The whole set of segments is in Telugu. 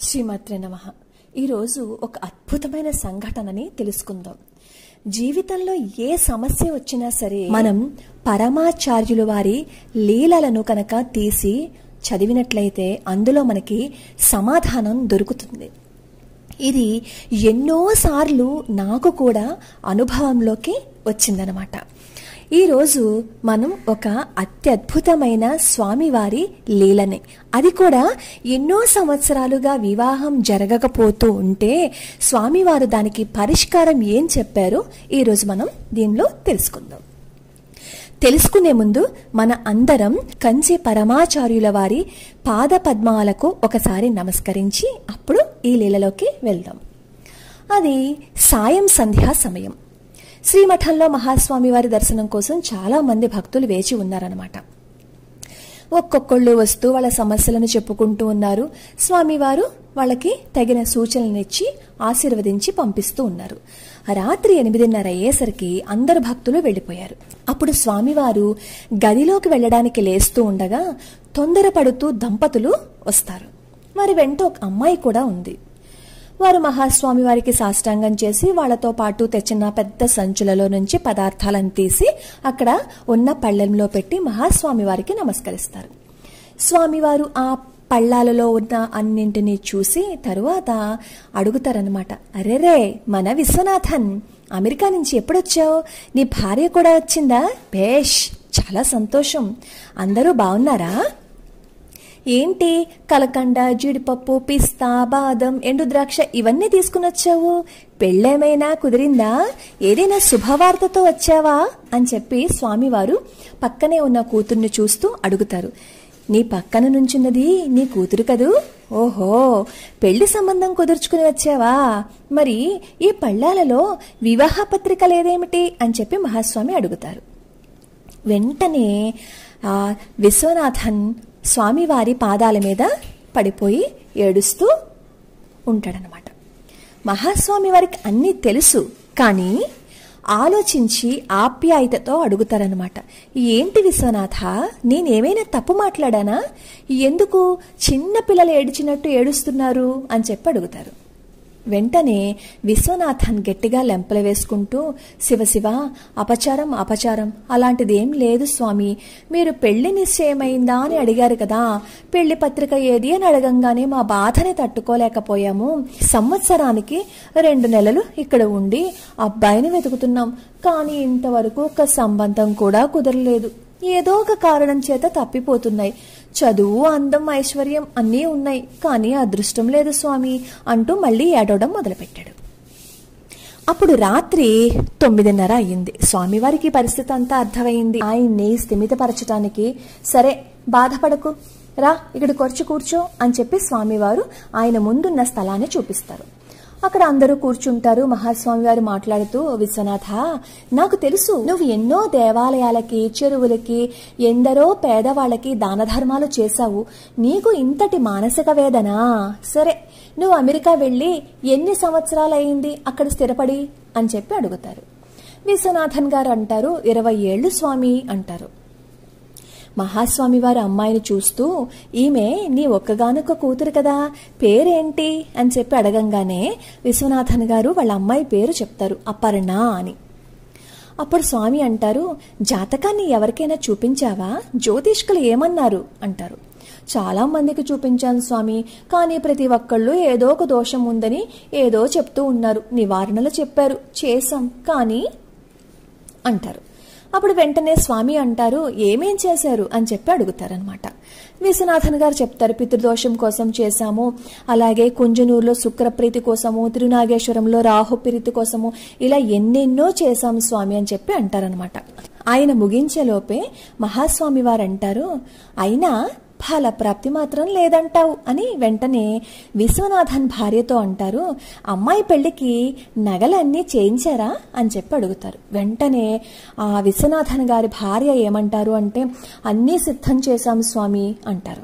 శ్రీమాత్రే నమ ఈరోజు ఒక అద్భుతమైన సంఘటనని తెలుసుకుందాం జీవితంలో ఏ సమస్య వచ్చినా సరే మనం పరమాచార్యుల వారి లీలలను కనుక తీసి చదివినట్లయితే అందులో మనకి సమాధానం దొరుకుతుంది ఇది ఎన్నోసార్లు నాకు కూడా అనుభవంలోకి వచ్చిందనమాట ఈరోజు మనం ఒక అత్యద్భుతమైన స్వామివారి లీలని అది కూడా ఎన్నో సంవత్సరాలుగా వివాహం జరగకపోతూ ఉంటే స్వామివారు దానికి పరిష్కారం ఏం చెప్పారో ఈరోజు మనం దీనిలో తెలుసుకుందాం తెలుసుకునే ముందు మన అందరం కంచి పరమాచార్యుల వారి పాద పద్మాలకు ఒకసారి నమస్కరించి అప్పుడు ఈ లీలలోకి వెళ్దాం అది సాయం సంధ్యా సమయం శ్రీమఠంలో మహాస్వామి వారి దర్శనం కోసం చాలా మంది భక్తులు వేచి ఉన్నారనమాట ఒక్కొక్కళ్ళు వస్తూ వాళ్ళ సమస్యలను చెప్పుకుంటూ ఉన్నారు స్వామివారు వాళ్ళకి తగిన సూచనలను ఇచ్చి ఆశీర్వదించి పంపిస్తూ ఉన్నారు రాత్రి ఎనిమిదిన్నర అయ్యేసరికి అందరు భక్తులు వెళ్ళిపోయారు అప్పుడు స్వామివారు గదిలోకి వెళ్ళడానికి లేస్తూ ఉండగా తొందరపడుతూ దంపతులు వస్తారు మరి వెంట ఒక అమ్మాయి కూడా ఉంది వారు మహాస్వామి వారికి సాష్టాంగం చేసి వాళ్ళతో పాటు తెచ్చిన పెద్ద సంచులలో నుంచి పదార్థాలను తీసి అక్కడ ఉన్న పళ్ళెంలో పెట్టి మహాస్వామి వారికి నమస్కరిస్తారు స్వామివారు ఆ పళ్ళాలలో ఉన్న అన్నింటినీ చూసి తరువాత అడుగుతారనమాట అరెరే మన విశ్వనాథన్ అమెరికా నుంచి ఎప్పుడొచ్చావు నీ భార్య కూడా వచ్చిందా భేష్ చాలా సంతోషం అందరూ బాగున్నారా ఏంటి కలకండ జీడిపప్పు పిస్తా బాదం ఎండు ద్రాక్ష ఇవన్నీ తీసుకుని వచ్చావు పెళ్ళేమైనా కుదిరిందా ఏదైనా శుభవార్తతో వచ్చావా అని చెప్పి స్వామివారు పక్కనే ఉన్న కూతుర్ని చూస్తూ అడుగుతారు నీ పక్కన నుంచున్నది నీ కూతురు కదూ ఓహో పెళ్లి సంబంధం కుదుర్చుకుని వచ్చావా మరి ఈ పళ్ళాలలో వివాహ పత్రిక లేదేమిటి అని చెప్పి మహాస్వామి అడుగుతారు వెంటనే ఆ విశ్వనాథన్ స్వామివారి పాదాల మీద పడిపోయి ఏడుస్తూ ఉంటాడనమాట మహాస్వామి వారికి అన్నీ తెలుసు కానీ ఆలోచించి ఆప్యాయతతో అడుగుతారనమాట ఏంటి విశ్వనాథ నేనేమైనా తప్పు మాట్లాడానా ఎందుకు చిన్న పిల్లలు ఏడిచినట్టు ఏడుస్తున్నారు అని చెప్పి అడుగుతారు వెంటనే విశ్వనాథన్ గట్టిగా లెంపలు వేసుకుంటూ శివశివ అపచారం అపచారం అలాంటిదేం లేదు స్వామి మీరు పెళ్లి నిశ్చయమైందా అని అడిగారు కదా పెళ్లి పత్రిక ఏది అని అడగంగానే మా బాధని తట్టుకోలేకపోయాము సంవత్సరానికి రెండు నెలలు ఇక్కడ ఉండి అబ్బాయిని వెతుకుతున్నాం కానీ ఇంతవరకు ఒక సంబంధం కూడా కుదరలేదు ఏదో ఒక కారణం చేత తప్పిపోతున్నాయి చదువు అందం ఐశ్వర్యం అన్నీ ఉన్నాయి కానీ అదృష్టం లేదు స్వామి అంటూ మళ్ళీ ఏడవడం మొదలుపెట్టాడు అప్పుడు రాత్రి తొమ్మిదిన్నర అయ్యింది స్వామివారికి పరిస్థితి అంతా అర్థమైంది ఆయన్ని స్థిమితపరచటానికి సరే బాధపడకు రా ఇక్కడ కొరచి కూర్చో అని చెప్పి స్వామివారు ఆయన ముందున్న స్థలాన్ని చూపిస్తారు అక్కడ అందరూ కూర్చుంటారు మహాస్వామి వారు మాట్లాడుతూ విశ్వనాథ నాకు తెలుసు నువ్వు ఎన్నో దేవాలయాలకి చెరువులకి ఎందరో పేదవాళ్ళకి దాన ధర్మాలు చేశావు నీకు ఇంతటి మానసిక వేదన సరే నువ్వు అమెరికా వెళ్ళి ఎన్ని సంవత్సరాలయ్యింది అక్కడ స్థిరపడి అని చెప్పి అడుగుతారు విశ్వనాథన్ గారు అంటారు ఇరవై ఏళ్ళు స్వామి అంటారు మహాస్వామి వారి అమ్మాయిని చూస్తూ ఈమె నీ ఒక్కగానొక్క కూతురు కదా పేరేంటి అని చెప్పి అడగంగానే విశ్వనాథన్ గారు వాళ్ళ అమ్మాయి పేరు చెప్తారు అపర్ణ అని అప్పుడు స్వామి అంటారు జాతకాన్ని ఎవరికైనా చూపించావా జ్యోతిష్కులు ఏమన్నారు అంటారు చాలా మందికి చూపించాను స్వామి కానీ ప్రతి ఒక్కళ్ళు ఏదో ఒక దోషం ఉందని ఏదో చెప్తూ ఉన్నారు నివారణలు చెప్పారు చేశాం కానీ అంటారు అప్పుడు వెంటనే స్వామి అంటారు ఏమేం చేశారు అని చెప్పి అడుగుతారనమాట విశ్వనాథన్ గారు చెప్తారు పితృదోషం కోసం చేశాము అలాగే కుంజనూరులో శుక్రప్రీతి కోసము తిరునాగేశ్వరంలో రాహుప్రీతి కోసము ఇలా ఎన్నెన్నో చేశాము స్వామి అని చెప్పి అంటారనమాట ఆయన ముగించేలోపే మహాస్వామి వారు అంటారు అయినా ఫలప్రాప్తి మాత్రం లేదంటావు అని వెంటనే విశ్వనాథన్ భార్యతో అంటారు అమ్మాయి పెళ్లికి నగలన్నీ చేయించారా అని చెప్పి అడుగుతారు వెంటనే ఆ విశ్వనాథన్ గారి భార్య ఏమంటారు అంటే అన్నీ సిద్ధం చేశాం స్వామి అంటారు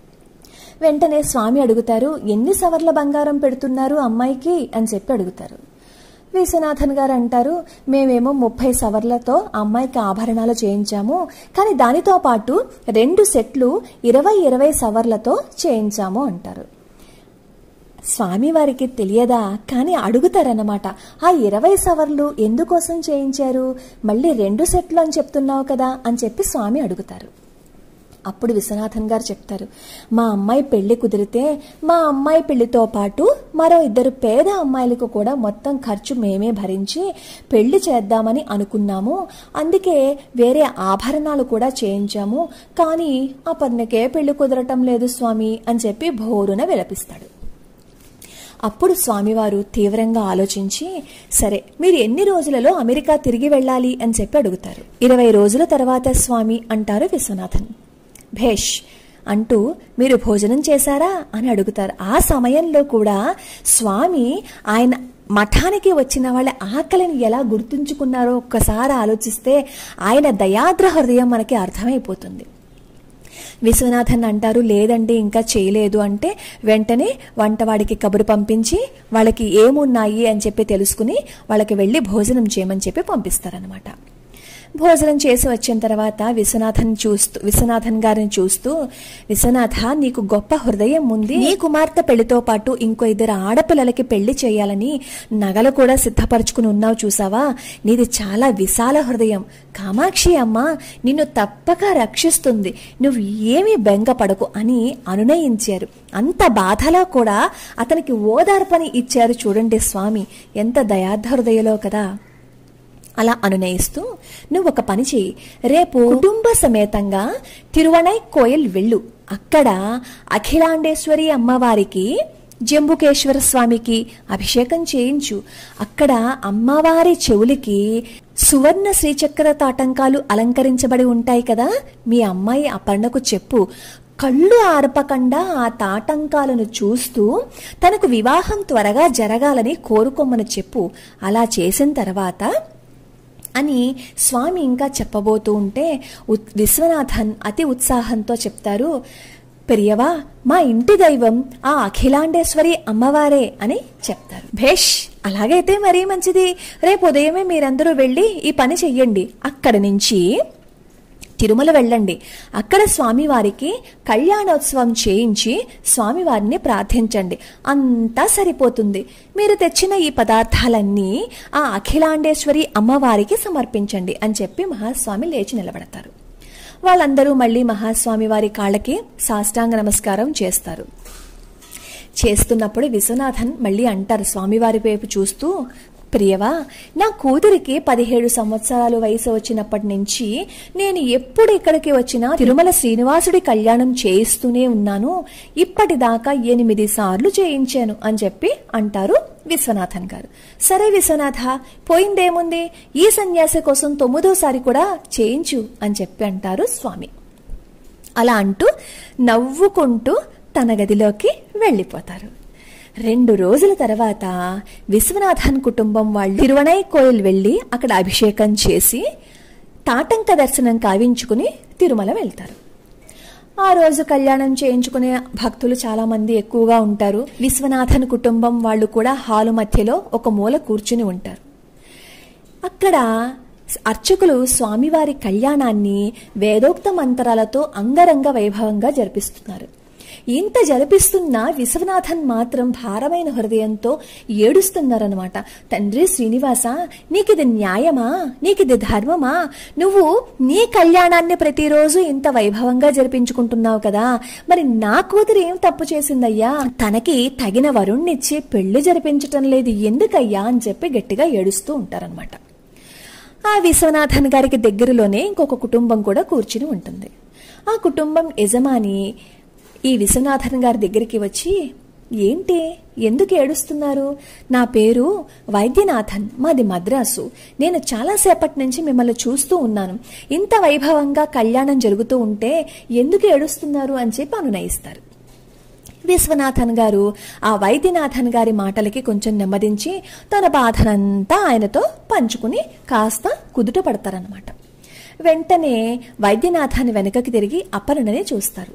వెంటనే స్వామి అడుగుతారు ఎన్ని సవర్ల బంగారం పెడుతున్నారు అమ్మాయికి అని చెప్పి అడుగుతారు విశ్వనాథన్ గారు అంటారు మేమేమో ముప్పై సవర్లతో అమ్మాయికి ఆభరణాలు చేయించాము కానీ దానితో పాటు రెండు సెట్లు ఇరవై ఇరవై సవర్లతో చేయించాము అంటారు స్వామివారికి తెలియదా కానీ అడుగుతారన్నమాట ఆ ఇరవై సవర్లు ఎందుకోసం చేయించారు మళ్ళీ రెండు సెట్లు అని చెప్తున్నావు కదా అని చెప్పి స్వామి అడుగుతారు అప్పుడు విశ్వనాథన్ గారు చెప్తారు మా అమ్మాయి పెళ్లి కుదిరితే మా అమ్మాయి పెళ్లితో పాటు మరో ఇద్దరు పేద అమ్మాయిలకు కూడా మొత్తం ఖర్చు మేమే భరించి పెళ్లి చేద్దామని అనుకున్నాము అందుకే వేరే ఆభరణాలు కూడా చేయించాము కానీ ఆ పన్నకే పెళ్లి కుదరటం లేదు స్వామి అని చెప్పి భోరున విలపిస్తాడు అప్పుడు స్వామివారు తీవ్రంగా ఆలోచించి సరే మీరు ఎన్ని రోజులలో అమెరికా తిరిగి వెళ్ళాలి అని చెప్పి అడుగుతారు ఇరవై రోజుల తర్వాత స్వామి అంటారు విశ్వనాథన్ భేష్ అంటూ మీరు భోజనం చేశారా అని అడుగుతారు ఆ సమయంలో కూడా స్వామి ఆయన మఠానికి వచ్చిన వాళ్ళ ఆకలిని ఎలా గుర్తుంచుకున్నారో ఒక్కసారి ఆలోచిస్తే ఆయన దయాద్ర హృదయం మనకి అర్థమైపోతుంది విశ్వనాథన్ అంటారు లేదండి ఇంకా చేయలేదు అంటే వెంటనే వంటవాడికి కబురు పంపించి వాళ్ళకి ఏమున్నాయి అని చెప్పి తెలుసుకుని వాళ్ళకి వెళ్ళి భోజనం చేయమని చెప్పి పంపిస్తారనమాట భోజనం చేసి వచ్చిన తర్వాత విశ్వనాథన్ చూస్తూ విశ్వనాథన్ గారిని చూస్తూ విశ్వనాథ నీకు గొప్ప హృదయం ఉంది నీ కుమార్తె పెళ్లితో పాటు ఇంకో ఇద్దరు ఆడపిల్లలకి పెళ్లి చేయాలని నగలు కూడా సిద్ధపరచుకుని ఉన్నావు చూసావా నీది చాలా విశాల హృదయం కామాక్షి అమ్మ నిన్ను తప్పక రక్షిస్తుంది నువ్వు ఏమీ బెంగపడకు అని అనునయించారు అంత బాధలో కూడా అతనికి ఓదార్పని ఇచ్చారు చూడండి స్వామి ఎంత దయార్థ హృదయలో కదా అలా అనునయిస్తూ నువ్వు ఒక పని చెయ్యి రేపు కుటుంబ సమేతంగా తిరువణై కోయల్ వెళ్ళు అక్కడ అఖిలాండేశ్వరి అమ్మవారికి జంబుకేశ్వర స్వామికి అభిషేకం చేయించు అక్కడ అమ్మవారి చెవులకి సువర్ణ శ్రీచక్ర తాటంకాలు అలంకరించబడి ఉంటాయి కదా మీ అమ్మాయి అపర్ణకు చెప్పు కళ్ళు ఆర్పకుండా ఆ తాటంకాలను చూస్తూ తనకు వివాహం త్వరగా జరగాలని కోరుకోమని చెప్పు అలా చేసిన తర్వాత అని స్వామి ఇంకా చెప్పబోతూ ఉంటే ఉత్- విశ్వనాథన్ అతి ఉత్సాహంతో చెప్తారు పెరియవా మా ఇంటి దైవం ఆ అఖిలాండేశ్వరి అమ్మవారే అని చెప్తారు భేష్ అలాగైతే మరీ మంచిది రేపు ఉదయమే మీరందరూ వెళ్ళి ఈ పని చెయ్యండి అక్కడి నుంచి తిరుమల వెళ్ళండి అక్కడ స్వామివారికి కళ్యాణోత్సవం చేయించి స్వామివారిని ప్రార్థించండి అంతా సరిపోతుంది మీరు తెచ్చిన ఈ పదార్థాలన్నీ ఆ అఖిలాండేశ్వరి అమ్మవారికి సమర్పించండి అని చెప్పి మహాస్వామి లేచి నిలబడతారు వాళ్ళందరూ మళ్ళీ మహాస్వామి వారి కాళ్ళకి సాష్టాంగ నమస్కారం చేస్తారు చేస్తున్నప్పుడు విశ్వనాథన్ మళ్ళీ అంటారు స్వామివారి వైపు చూస్తూ ప్రియవా నా కూతురికి పదిహేడు సంవత్సరాలు వయసు వచ్చినప్పటి నుంచి నేను ఎప్పుడు ఇక్కడికి వచ్చినా తిరుమల శ్రీనివాసుడి కళ్యాణం చేయిస్తూనే ఉన్నాను ఇప్పటిదాకా ఎనిమిది సార్లు చేయించాను అని చెప్పి అంటారు విశ్వనాథన్ గారు సరే విశ్వనాథ పోయిందేముంది ఈ సన్యాసి కోసం తొమ్మిదోసారి కూడా చేయించు అని చెప్పి అంటారు స్వామి అలా అంటూ నవ్వుకుంటూ తన గదిలోకి వెళ్ళిపోతారు రెండు రోజుల తర్వాత విశ్వనాథన్ కుటుంబం వాళ్ళు తిరువణై కోయిల్ వెళ్ళి అక్కడ అభిషేకం చేసి తాటంక దర్శనం కావించుకుని తిరుమల వెళ్తారు ఆ రోజు కళ్యాణం చేయించుకునే భక్తులు చాలా మంది ఎక్కువగా ఉంటారు విశ్వనాథన్ కుటుంబం వాళ్ళు కూడా హాలు మధ్యలో ఒక మూల కూర్చుని ఉంటారు అక్కడ అర్చకులు స్వామివారి కళ్యాణాన్ని వేదోక్త మంత్రాలతో అంగరంగ వైభవంగా జరిపిస్తున్నారు ఇంత జరిపిస్తున్న విశ్వనాథన్ మాత్రం భారమైన హృదయంతో ఏడుస్తున్నారనమాట తండ్రి శ్రీనివాస నీకిది న్యాయమా నీకిది ధర్మమా నువ్వు నీ కళ్యాణాన్ని ప్రతిరోజు ఇంత వైభవంగా జరిపించుకుంటున్నావు కదా మరి నా కూతురు ఏం తప్పు చేసిందయ్యా తనకి తగిన వరుణ్ణిచ్చి పెళ్లి జరిపించటం లేదు ఎందుకయ్యా అని చెప్పి గట్టిగా ఏడుస్తూ ఉంటారనమాట ఆ విశ్వనాథన్ గారికి దగ్గరలోనే ఇంకొక కుటుంబం కూడా కూర్చుని ఉంటుంది ఆ కుటుంబం యజమాని ఈ విశ్వనాథన్ గారి దగ్గరికి వచ్చి ఏంటి ఎందుకు ఏడుస్తున్నారు నా పేరు వైద్యనాథన్ మాది మద్రాసు నేను చాలాసేపటి నుంచి మిమ్మల్ని చూస్తూ ఉన్నాను ఇంత వైభవంగా కళ్యాణం జరుగుతూ ఉంటే ఎందుకు ఏడుస్తున్నారు అని చెప్పి అనునయిస్తారు విశ్వనాథన్ గారు ఆ వైద్యనాథన్ గారి మాటలకి కొంచెం నెమ్మదించి తన బాధనంతా ఆయనతో పంచుకుని కాస్త కుదుట పడతారనమాట వెంటనే వైద్యనాథాన్ని వెనకకి తిరిగి అపర్ణని చూస్తారు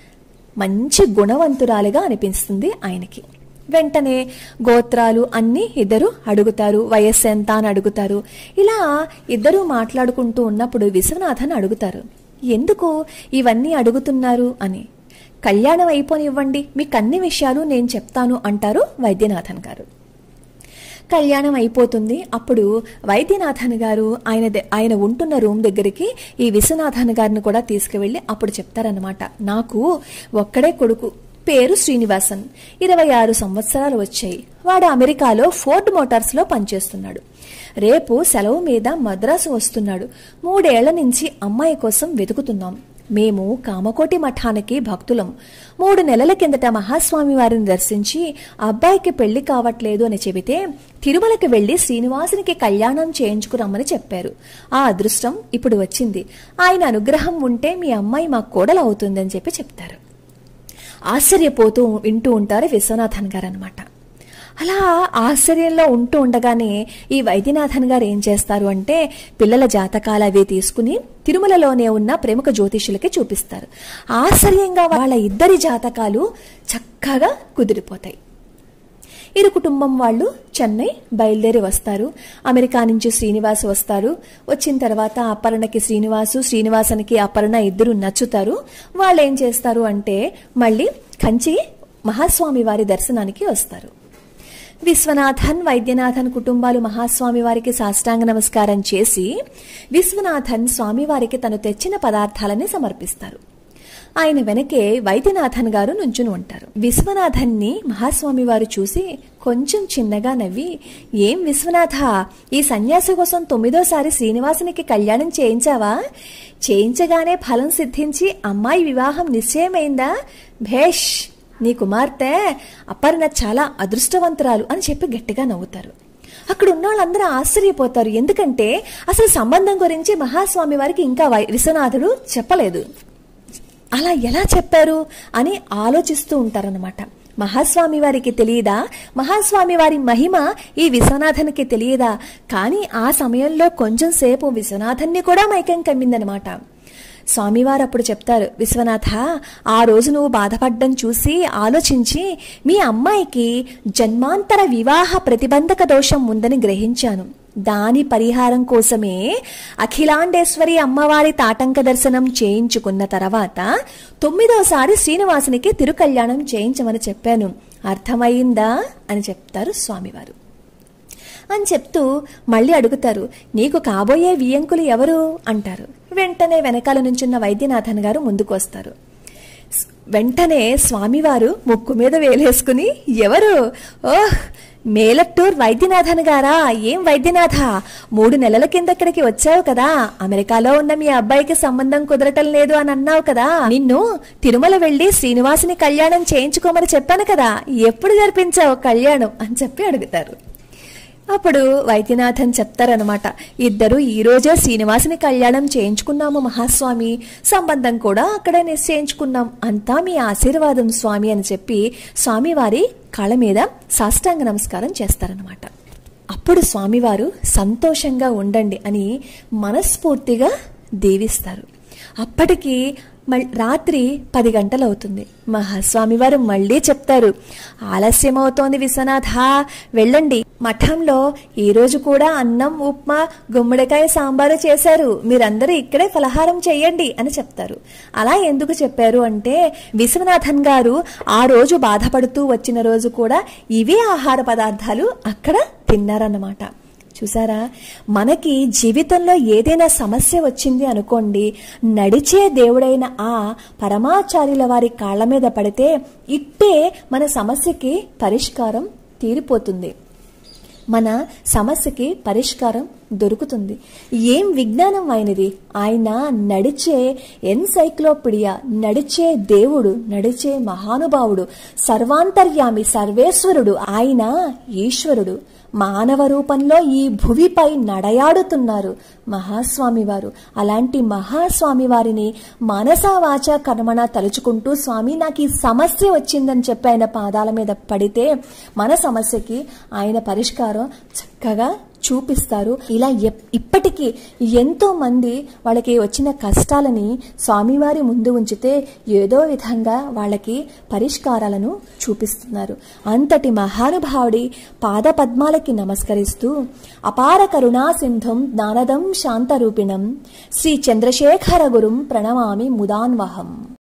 మంచి గుణవంతురాలిగా అనిపిస్తుంది ఆయనకి వెంటనే గోత్రాలు అన్ని ఇద్దరు అడుగుతారు వయస్సు ఎంత అని అడుగుతారు ఇలా ఇద్దరు మాట్లాడుకుంటూ ఉన్నప్పుడు విశ్వనాథన్ అడుగుతారు ఎందుకు ఇవన్నీ అడుగుతున్నారు అని కళ్యాణం అయిపోనివ్వండి మీకు అన్ని విషయాలు నేను చెప్తాను అంటారు వైద్యనాథన్ గారు కళ్యాణం అయిపోతుంది అప్పుడు వైద్యనాథన్ గారు ఆయన ద- ఆయన ఉంటున్న రూమ్ దగ్గరికి ఈ విశ్వనాథన్ గారిని కూడా తీసుకువెళ్ళి అప్పుడు చెప్తారనమాట నాకు ఒక్కడే కొడుకు పేరు శ్రీనివాసన్ ఇరవై ఆరు సంవత్సరాలు వచ్చాయి వాడు అమెరికాలో ఫోర్డ్ మోటార్స్ లో పనిచేస్తున్నాడు రేపు సెలవు మీద మద్రాసు వస్తున్నాడు మూడేళ్ల నుంచి అమ్మాయి కోసం వెతుకుతున్నాం మేము కామకోటి మఠానికి భక్తులం మూడు నెలల కిందట మహాస్వామి వారిని దర్శించి అబ్బాయికి పెళ్లి కావట్లేదు అని చెబితే తిరుమలకి వెళ్లి శ్రీనివాసునికి కళ్యాణం చేయించుకురమ్మని చెప్పారు ఆ అదృష్టం ఇప్పుడు వచ్చింది ఆయన అనుగ్రహం ఉంటే మీ అమ్మాయి మా కోడలు అవుతుందని చెప్పి చెప్తారు ఆశ్చర్యపోతూ వింటూ ఉంటారు విశ్వనాథన్ గారు అనమాట అలా ఆశ్చర్యంలో ఉంటూ ఉండగానే ఈ వైద్యనాథన్ గారు ఏం చేస్తారు అంటే పిల్లల జాతకాలు అవి తీసుకుని తిరుమలలోనే ఉన్న ప్రముఖ జ్యోతిషులకి చూపిస్తారు ఆశ్చర్యంగా వాళ్ళ ఇద్దరి జాతకాలు చక్కగా కుదిరిపోతాయి ఇరు కుటుంబం వాళ్ళు చెన్నై బయలుదేరి వస్తారు అమెరికా నుంచి శ్రీనివాస్ వస్తారు వచ్చిన తర్వాత అపర్ణకి శ్రీనివాసు శ్రీనివాసనికి అపర్ణ ఇద్దరు నచ్చుతారు వాళ్ళు ఏం చేస్తారు అంటే మళ్ళీ కంచి మహాస్వామి వారి దర్శనానికి వస్తారు విశ్వనాథన్ వైద్యనాథన్ కుటుంబాలు మహాస్వామి వారికి సాష్టాంగ నమస్కారం చేసి విశ్వనాథన్ స్వామివారికి తను తెచ్చిన పదార్థాలని సమర్పిస్తారు ఆయన వెనకే వైద్యనాథన్ గారు నుంచుని ఉంటారు విశ్వనాథన్ని మహాస్వామి వారు చూసి కొంచెం చిన్నగా నవ్వి ఏం విశ్వనాథ ఈ సన్యాసి కోసం తొమ్మిదోసారి శ్రీనివాసునికి కళ్యాణం చేయించావా చేయించగానే ఫలం సిద్ధించి అమ్మాయి వివాహం నిశ్చయమైందా భేష్ నీ కుమార్తె అపర్ణ చాలా అదృష్టవంతురాలు అని చెప్పి గట్టిగా నవ్వుతారు అక్కడ ఉన్న వాళ్ళందరూ ఆశ్చర్యపోతారు ఎందుకంటే అసలు సంబంధం గురించి మహాస్వామి వారికి ఇంకా వై- విశ్వనాథుడు చెప్పలేదు అలా ఎలా చెప్పారు అని ఆలోచిస్తూ ఉంటారనమాట మహాస్వామి వారికి తెలియదా మహాస్వామి వారి మహిమ ఈ విశ్వనాథన్కి తెలియదా కానీ ఆ సమయంలో కొంచెం సేపు విశ్వనాథన్ని కూడా మైకం కమ్మిందనమాట స్వామివారు అప్పుడు చెప్తారు విశ్వనాథ ఆ రోజు నువ్వు బాధపడ్డం చూసి ఆలోచించి మీ అమ్మాయికి జన్మాంతర వివాహ ప్రతిబంధక దోషం ఉందని గ్రహించాను దాని పరిహారం కోసమే అఖిలాండేశ్వరి అమ్మవారి తాటంక దర్శనం చేయించుకున్న తర్వాత తొమ్మిదోసారి శ్రీనివాసునికి తిరుకల్యాణం చేయించమని చెప్పాను అర్థమైందా అని చెప్తారు స్వామివారు అని చెప్తూ మళ్ళీ అడుగుతారు నీకు కాబోయే వియంకులు ఎవరు అంటారు వెంటనే వెనకాల నుంచున్న వైద్యనాథన్ గారు ముందుకు వస్తారు స్- వెంటనే స్వామివారు ముక్కు మీద వేలేసుకుని ఎవరు ఓహ్ మేలట్టూర్ వైద్యనాథన్ గారా ఏం వైద్యనాథ మూడు నెలల కింద ఇక్కడికి వచ్చావు కదా అమెరికాలో ఉన్న మీ అబ్బాయికి సంబంధం కుదరటం లేదు అని అన్నావు కదా నిన్ను తిరుమల వెళ్లి శ్రీనివాసుని కళ్యాణం చేయించుకోమని చెప్పాను కదా ఎప్పుడు జరిపించావు కళ్యాణం అని చెప్పి అడుగుతారు అప్పుడు వైద్యనాథన్ చెప్తారనమాట ఇద్దరు ఈ రోజే శ్రీనివాసుని కళ్యాణం చేయించుకున్నాము మహాస్వామి సంబంధం కూడా అక్కడే నిశ్చయించుకున్నాం అంతా మీ ఆశీర్వాదం స్వామి అని చెప్పి స్వామివారి కాళ్ళ మీద సాష్టాంగ నమస్కారం చేస్తారనమాట అప్పుడు స్వామివారు సంతోషంగా ఉండండి అని మనస్ఫూర్తిగా దీవిస్తారు అప్పటికి మళ్- రాత్రి పది గంటలు అవుతుంది మహాస్వామి వారు మళ్ళీ చెప్తారు ఆలస్యం అవుతోంది విశ్వనాథ వెళ్ళండి మఠంలో ఈ రోజు కూడా అన్నం ఉప్మా గుమ్మడికాయ సాంబారు చేశారు మీరందరూ ఇక్కడే ఫలహారం చేయండి అని చెప్తారు అలా ఎందుకు చెప్పారు అంటే విశ్వనాథన్ గారు ఆ రోజు బాధపడుతూ వచ్చిన రోజు కూడా ఇవే ఆహార పదార్థాలు అక్కడ తిన్నారన్నమాట చూసారా మనకి జీవితంలో ఏదైనా సమస్య వచ్చింది అనుకోండి నడిచే దేవుడైన ఆ పరమాచార్యుల వారి కాళ్ళ మీద పడితే ఇట్టే మన సమస్యకి పరిష్కారం తీరిపోతుంది మన సమస్యకి పరిష్కారం దొరుకుతుంది ఏం విజ్ఞానం ఆయనది ఆయన నడిచే ఎన్సైక్లోపీడియా నడిచే దేవుడు నడిచే మహానుభావుడు సర్వాంతర్యామి సర్వేశ్వరుడు ఆయన ఈశ్వరుడు మానవ రూపంలో ఈ భువిపై నడయాడుతున్నారు మహాస్వామి వారు అలాంటి మహాస్వామి వారిని మనసా వాచ కర్మణ తలుచుకుంటూ స్వామి నాకు ఈ సమస్య వచ్చిందని చెప్పి ఆయన పాదాల మీద పడితే మన సమస్యకి ఆయన పరిష్కారం చక్కగా చూపిస్తారు ఇలా ఎప్- ఇప్పటికీ ఎంతో మంది వాళ్ళకి వచ్చిన కష్టాలని స్వామివారి ముందు ఉంచితే ఏదో విధంగా వాళ్ళకి పరిష్కారాలను చూపిస్తున్నారు అంతటి మహానుభావుడి పాద పద్మాలకి నమస్కరిస్తూ అపార కరుణా సింధుం జ్ఞానదం శాంతరూపిణం శ్రీ చంద్రశేఖర గురుం ప్రణమామి ముదాన్వహం